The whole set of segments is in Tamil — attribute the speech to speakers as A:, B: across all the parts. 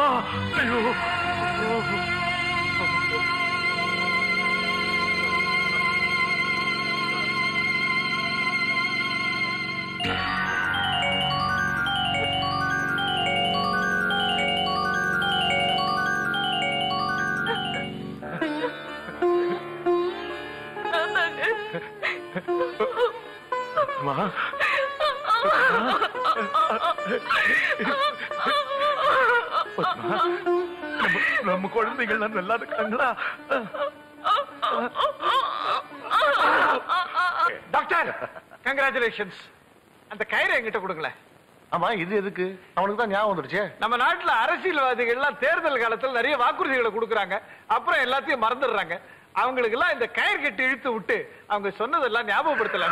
A: ஐயோ அம்மா பத்மா, நம்ம- நம்ம குழந்தைகள் நல்லா இருக்காங்களா
B: டாக்டர் கங்க்ராச்சுலேஷன்ஸ் அந்த கயிறை என்கிட்ட கொடுங்களேன்
C: ஆமா இது எதுக்கு அவனுக்கு தான் ஞாபகம் வந்துருச்சே
B: நம்ம நாட்டுல அரசியல்வாதிகள்லாம் தேர்தல் காலத்துல நிறைய வாக்குறுதிகளை கொடுக்கறாங்க அப்புறம் எல்லாத்தையும் மறந்துடுறாங்க அவங்களுக்கு எல்லாம் இந்த கயிறு கட்டி இழுத்து விட்டு அவங்க சொன்னதெல்லாம் ஞாபகப்படுத்தலாம்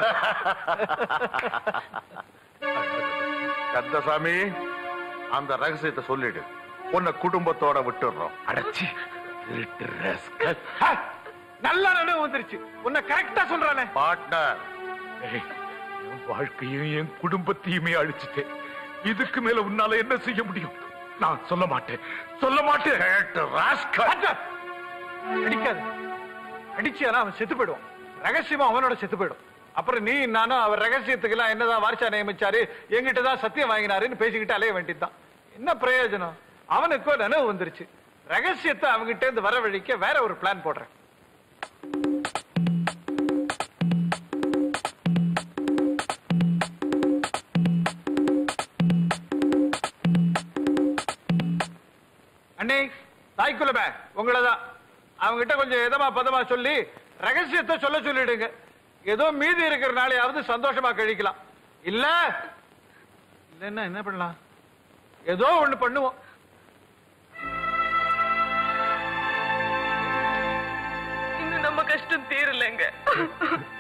C: கந்தசாமி அந்த ரகசியத்தை சொல்லிடு உன்னை குடும்பத்தோட விட்டுடுறோம்
A: அடைச்சி திருட்டு rascal.
B: ஹ! நல்ல நினைவு வந்துருச்சு உன்னை கரெக்டா சொல்றானே
C: பார்ட்னர்
A: ஏய், என் வாழ்க்கையும் என் குடும்பத்தையுமே அழிச்சிட்டேன் இதுக்கு மேல உன்னால என்ன செய்ய முடியும் நான் சொல்ல மாட்டேன் சொல்ல மாட்டேன் rascal.
B: டாக்டர், அடிக்காத அடிச்சியானா அவன் செத்து போயிடுவான் ரகசியமா அவனோட செத்து போயிடும் அப்புறம் நீ நானும் அவர் ரகசியத்துக்கு எல்லாம் என்னதான் வாரிசா நியமிச்சாரு எங்கிட்ட தான் சத்தியம் வாங்கினாருன்னு பேசிக்கிட்டு அலைய வேண்டியதுதான் என்ன பிரயோஜனம் அவனுக்கோ நினைவு வந்துருச்சு ரகசியத்தை அவங்கிட்ட இருந்து வரவழைக்க வேற ஒரு பிளான் போடுறேன் அண்ணே தாய்க்குலமே உங்களதான் அவங்கிட்ட கொஞ்சம் எதமா பதமா சொல்லி ரகசியத்தை சொல்ல சொல்லிடுங்க ஏதோ மீதி இருக்கிற நாளையாவது சந்தோஷமா கழிக்கலாம் இல்ல இல்லன்னா என்ன பண்ணலாம் ஏதோ ஒண்ணு பண்ணுவோம்
D: இன்னும் நம்ம கஷ்டம் தீரலைங்க